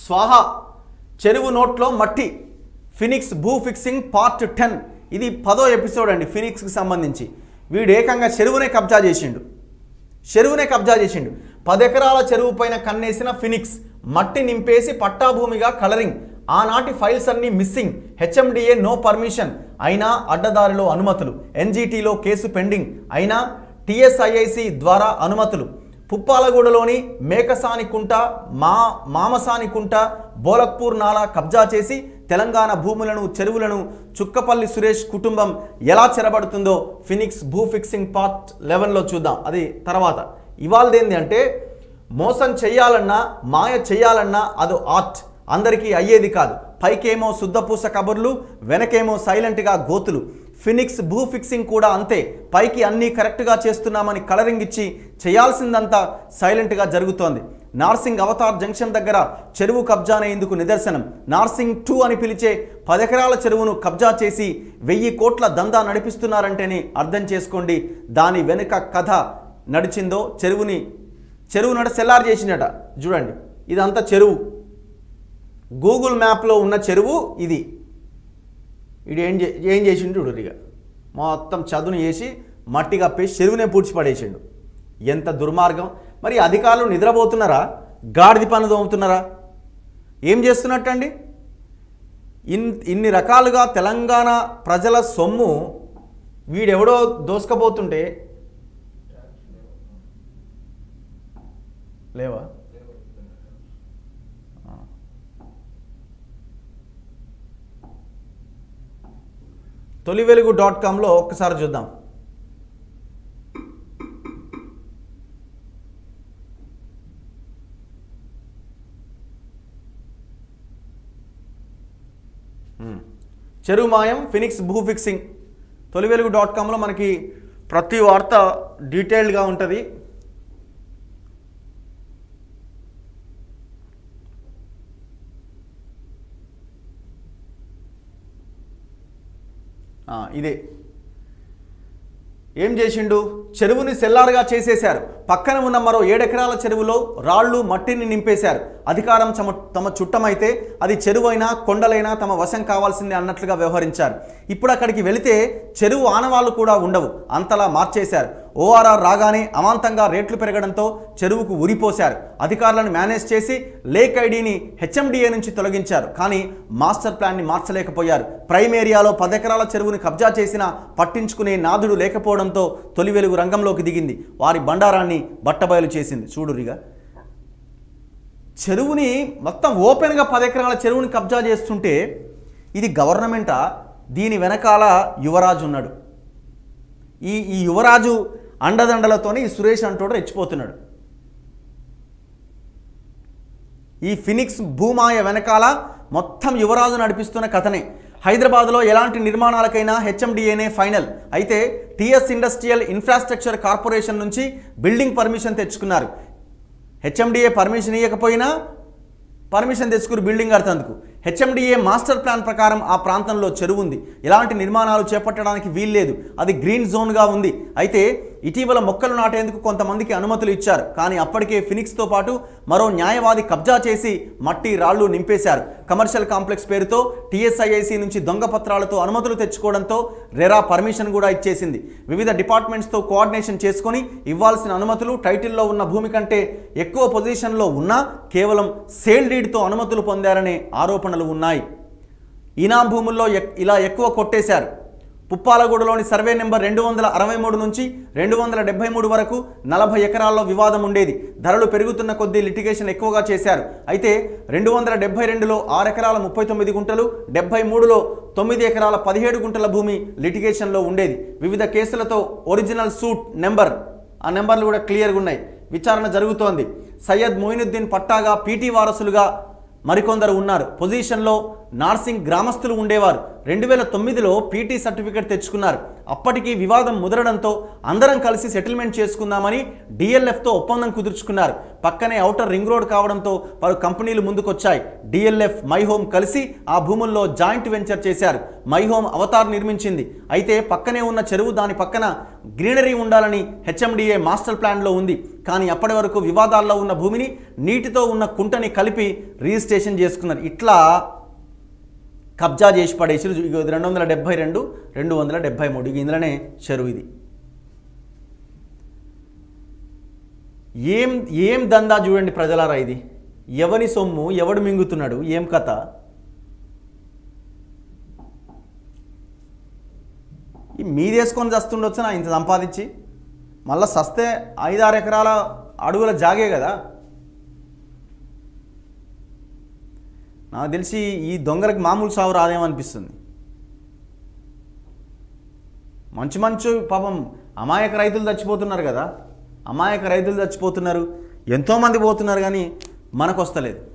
స్వాహా చెరువు నోట్లో మట్టి ఫినిక్స్ భూ ఫిక్సింగ్ పార్ట్ టెన్ ఇది పదో ఎపిసోడ్ అండి ఫినిక్స్కి సంబంధించి వీడు ఏకంగా చెరువునే కబ్జా చేసిండు చెరువునే కబ్జా చేసిండు పది ఎకరాల చెరువు పైన కన్నేసిన ఫినిక్స్ మట్టి నింపేసి పట్టాభూమిగా కలరింగ్ ఆనాటి ఫైల్స్ అన్ని మిస్సింగ్ హెచ్ఎండిఏ నో పర్మిషన్ అయినా అడ్డదారిలో అనుమతులు ఎన్జీటీలో కేసు పెండింగ్ అయినా టిఎస్ఐఐసి ద్వారా అనుమతులు పుప్పాలగూడలోని మేకసానికుంట మా మామసానికుంట బోలక్పూర్ నాలా కబ్జా చేసి తెలంగాణ భూములను చెరువులను చుక్కపల్లి సురేష్ కుటుంబం ఎలా చెరబడుతుందో ఫినిక్స్ భూ ఫిక్సింగ్ పార్ట్ లెవెన్లో చూద్దాం అది తర్వాత ఇవాళదేంది అంటే మోసం చెయ్యాలన్నా మాయ చెయ్యాలన్నా అదో ఆర్ట్ అందరికీ అయ్యేది కాదు పైకేమో శుద్ధపూస కబుర్లు వెనకేమో సైలెంట్గా గోతులు ఫినిక్స్ భూ ఫిక్సింగ్ కూడా అంతే పైకి అన్నీ కరెక్ట్గా చేస్తున్నామని కలరింగ్ ఇచ్చి చేయాల్సిందంతా సైలెంట్గా జరుగుతోంది నార్సింగ్ అవతార్ జంక్షన్ దగ్గర చెరువు కబ్జానే ఇందుకు నిదర్శనం నార్సింగ్ టూ అని పిలిచే పదెకరాల చెరువును కబ్జా చేసి వెయ్యి కోట్ల దందా నడిపిస్తున్నారంటేనే అర్థం చేసుకోండి దాని వెనుక కథ నడిచిందో చెరువుని చెరువు నడ సెల్లార్ చేసినట చూడండి ఇదంతా చెరువు గూగుల్ మ్యాప్లో ఉన్న చెరువు ఇది ఇది ఏం చే ఏం చేసిండు చూడు ఇక మొత్తం చదువుని వేసి మట్టి కప్పేసి చెరువునే పూడ్చి పడేసిండు ఎంత దుర్మార్గం మరి అధికారులు నిద్రపోతున్నారా గాడిది పనులు తోముతున్నారా ఏం చేస్తున్నట్టండి ఇన్ ఇన్ని రకాలుగా తెలంగాణ ప్రజల సొమ్ము వీడెవడో దోసుకపోతుంటే లేవా తొలి వెలుగు డాట్ కామ్లో ఒక్కసారి చూద్దాం మ్మ్. చెరువు మాయం ఫినిక్స్ భూ ఫిక్సింగ్ తొలి వెలుగు డాట్ కామ్లో మనకి ప్రతి వార్త డీటెయిల్డ్గా ఉంటుంది ఆ, ఇదే ఏం చేసిండు చెరువుని సెల్లారుగా చేసేశారు పక్కన ఉన్న మరో ఏడెకరాల చెరువులో రాళ్ళు మట్టిని నింపేశారు అధికారం తమ తమ చుట్టమైతే అది చెరువైనా కొండలైనా తమ వశం కావాల్సిందే అన్నట్లుగా వ్యవహరించారు ఇప్పుడు అక్కడికి వెళితే చెరువు ఆనవాళ్ళు కూడా ఉండవు అంతలా మార్చేశారు ఓఆర్ఆర్ రాగానే అమాంతంగా రేట్లు పెరగడంతో చెరువుకు ఉరిపోశారు అధికారులను మేనేజ్ చేసి లేక్ ఐడిని హెచ్ఎండిఏ నుంచి తొలగించారు కానీ మాస్టర్ ప్లాన్ని మార్చలేకపోయారు ప్రైమ్ ఏరియాలో పదెకరాల చెరువుని కబ్జా చేసినా పట్టించుకునే నాదుడు లేకపోవడంతో తొలి వెలుగు రంగంలోకి దిగింది వారి బండారాన్ని బట్టబయలు చేసింది చూడురిగా చెరువుని మొత్తం ఓపెన్గా పదెకరాల చెరువుని కబ్జా చేస్తుంటే ఇది గవర్నమెంటా దీని వెనకాల యువరాజు ఉన్నాడు ఈ ఈ యువరాజు అండదండలతోనే ఈ సురేష్ అంటోడు రెచ్చిపోతున్నాడు ఈ ఫినిక్స్ భూమాయ వెనకాల మొత్తం యువరాజు నడిపిస్తున్న కథనే హైదరాబాద్లో ఎలాంటి నిర్మాణాలకైనా హెచ్ఎండిఏనే ఫైనల్ అయితే టిఎస్ ఇండస్ట్రియల్ ఇన్ఫ్రాస్ట్రక్చర్ కార్పొరేషన్ నుంచి బిల్డింగ్ పర్మిషన్ తెచ్చుకున్నారు హెచ్ఎండిఏ పర్మిషన్ ఇవ్వకపోయినా పర్మిషన్ తెచ్చుకుని బిల్డింగ్ కడతందుకు హెచ్ఎండిఏ మాస్టర్ ప్లాన్ ప్రకారం ఆ ప్రాంతంలో చెరువు ఉంది ఎలాంటి నిర్మాణాలు చేపట్టడానికి వీల్లేదు అది గ్రీన్ జోన్గా ఉంది అయితే ఇటీవల మొక్కలు నాటేందుకు కొంతమందికి అనుమతులు ఇచ్చారు కానీ అప్పటికే ఫినిక్స్తో పాటు మరో న్యాయవాది కబ్జా చేసి మట్టి రాళ్లు నింపేశారు కమర్షియల్ కాంప్లెక్స్ పేరుతో టీఎస్ఐఐసి నుంచి దొంగ పత్రాలతో అనుమతులు తెచ్చుకోవడంతో రెరా పర్మిషన్ కూడా ఇచ్చేసింది వివిధ డిపార్ట్మెంట్స్తో కోఆర్డినేషన్ చేసుకొని ఇవ్వాల్సిన అనుమతులు టైటిల్లో ఉన్న భూమి కంటే ఎక్కువ పొజిషన్లో ఉన్నా కేవలం సేల్ డీడ్తో అనుమతులు పొందారనే ఆరోపణలు ఉన్నాయి ఈనాం భూముల్లో ఎక్- ఇలా ఎక్కువ కొట్టేశారు పుప్పాలగూడలోని సర్వే నెంబర్ రెండు వందల అరవై మూడు నుంచి రెండు వందల డెబ్బై మూడు వరకు నలభై ఎకరాల్లో వివాదం ఉండేది ధరలు పెరుగుతున్న కొద్దీ లిటిగేషన్ ఎక్కువగా చేశారు అయితే రెండు వందల డెబ్బై రెండులో ఆరు ఎకరాల ముప్పై తొమ్మిది గుంటలు డెబ్బై మూడులో తొమ్మిది ఎకరాల పదిహేడు గుంటల భూమి లిటిగేషన్లో ఉండేది వివిధ కేసులతో ఒరిజినల్ సూట్ నెంబర్ ఆ నెంబర్లు కూడా క్లియర్గా ఉన్నాయి విచారణ జరుగుతోంది సయ్యద్ మొయినుద్దీన్ పట్టాగా పీటీ వారసులుగా మరికొందరు ఉన్నారు పొజిషన్లో నార్సింగ్ గ్రామస్తులు ఉండేవారు రెండు వేల తొమ్మిదిలో పీటీ సర్టిఫికేట్ తెచ్చుకున్నారు అప్పటికి వివాదం ముదరడంతో అందరం కలిసి సెటిల్మెంట్ చేసుకుందామని డిఎల్ఎఫ్తో ఒప్పందం కుదుర్చుకున్నారు పక్కనే ఔటర్ రింగ్ రోడ్ కావడంతో పలు కంపెనీలు ముందుకొచ్చాయి డిఎల్ఎఫ్ మై హోమ్ కలిసి ఆ భూముల్లో జాయింట్ వెంచర్ చేశారు మై హోమ్ అవతార్ నిర్మించింది అయితే పక్కనే ఉన్న చెరువు దాని పక్కన గ్రీనరీ ఉండాలని హెచ్ఎండిఏ మాస్టర్ ప్లాన్లో ఉంది కానీ అప్పటి వరకు వివాదాల్లో ఉన్న భూమిని నీటితో ఉన్న కుంటని కలిపి రిజిస్ట్రేషన్ చేసుకున్నారు ఇట్లా కబ్జా చేసి పడేసి ఇగో ఇది రెండు వందల డెబ్బై రెండు రెండు వందల డెబ్బై మూడు ఇక ఇందులోనే చెరువు ఇది ఏం ఏం దందా చూడండి ప్రజలారా ఇది ఎవని సొమ్ము ఎవడు మింగుతున్నాడు ఏం కథ ఈ మీదేసుకొని చస్తుండొచ్చు నా ఇంత సంపాదించి మళ్ళీ సస్తే ఐదారు ఎకరాల అడుగుల జాగే కదా నాకు తెలిసి ఈ దొంగలకు మామూలు సాగు రాదేమనిపిస్తుంది మంచి మంచి పాపం అమాయక రైతులు చచ్చిపోతున్నారు కదా అమాయక రైతులు చచ్చిపోతున్నారు ఎంతోమంది పోతున్నారు కానీ మనకు వస్తలేదు